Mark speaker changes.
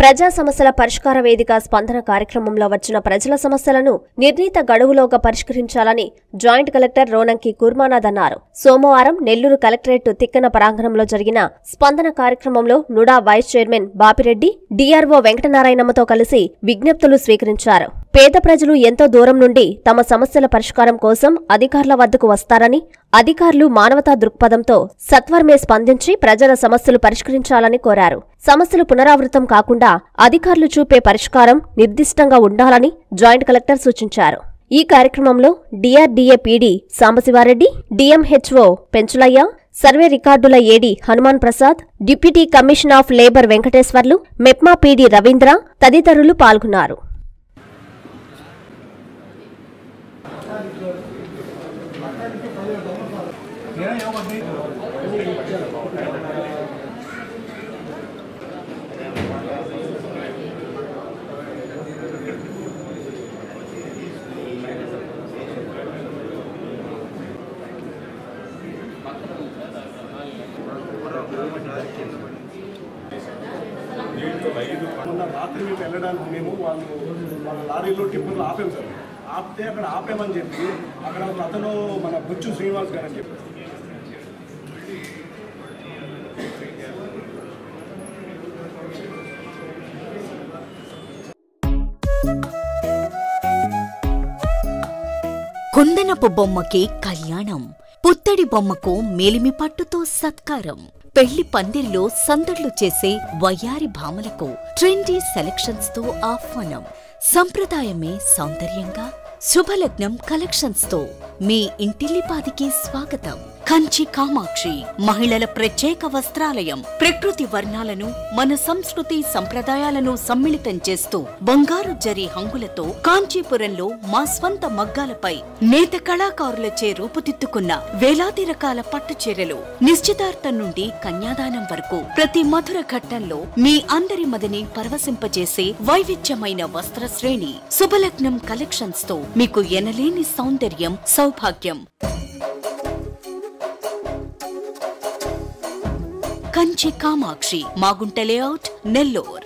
Speaker 1: ప్రజా సమస్యల పరిష్కార వేదిక స్పందన కార్యక్రమంలో వచ్చిన ప్రజల సమస్యలను నిర్ణీత గడువులోగా పరిష్కరించాలని జాయింట్ కలెక్టర్ రోనంకి కుర్మానాథ్ అన్నారు సోమవారం నెల్లూరు కలెక్టరేట్ తిక్కన ప్రాంగణంలో జరిగిన స్పందన కార్యక్రమంలో NUDA vice chairman Bapireddy DRO వెంకటనారాయణమ్మతో కలిసి విజ్ఞప్తులు స్వీకరించారు పేద ప్రజలు ఎంతో దూరం నుండి తమ సమస్యల పరిష్కారం కోసం అధికారుల వద్దకు వస్తారని అధికారులు మానవతా దృక్పథంతో సత్వరమే స్పందించి ప్రజల సమస్యలు పరిష్కరించాలని కోరారు సమస్యలు పునరావృతం కాకుండా అధికారులు చూపే పరిష్కారం నిర్దిష్టంగా ఉండాలని జాయింట్ కలెక్టర్ సూచించారు ఈ కార్యక్రమంలో DRDA PD Sambasivareddy DMHO Penchulaiah survey రికార్డుల AD Hanuman Prasad deputy commission of labour Venkateswarlu MEPMA PD Ravindra తదితరులు పాల్గొన్నారు
Speaker 2: మొన్న రాత్రి మేము వెళ్ళడానికి మేము వాళ్ళు వాళ్ళ లారీలో టిప్పులు ఆపాం సార్ ఆపితే అక్కడ ఆపామని చెప్పి అక్కడ ఒక అతను మన బుచ్చు శ్రీనివాస్ గారు అని చెప్పి
Speaker 3: కుందనపు బొమ్మకి కళ్యాణం పుత్తడి బొమ్మకు మేలిమి పట్టుతో సత్కారం పెళ్లి పందిరిలో సందడ్లు చేసే వయ్యారి భామలకు ట్రెండీ సెలక్షన్స్ తో ఆహ్వానం సంప్రదాయమే సౌందర్యంగా శుభలగ్నం కలెక్షన్స్ తో మీ ఇంటిల్లిపాదికి స్వాగతం కంచి కామాక్షి మహిళల ప్రత్యేక వస్త్రాలయం ప్రకృతి వర్ణాలను మన సంస్కృతి సంప్రదాయాలను సమ్మిళితం చేస్తూ బంగారు జరి హంగులతో కాంచీపురంలో మా స్వంత మగ్గాలపై నేత కళాకారులచే రూపుదిద్దుకున్న వేలాది రకాల పట్టు చీరలు నిశ్చితార్థం నుండి కన్యాదానం వరకు ప్రతి మధుర ఘట్టంలో మీ అందరి మదిని పరవశింపజేసే వైవిధ్యమైన వస్త్ర శ్రేణి శుభలగ్నం కలెక్షన్స్ తో మీకు ఎనలేని సౌందర్యం సౌభాగ్యం కంచి కామాక్షి మాగుంట లేఅవుట్ నెల్లూర్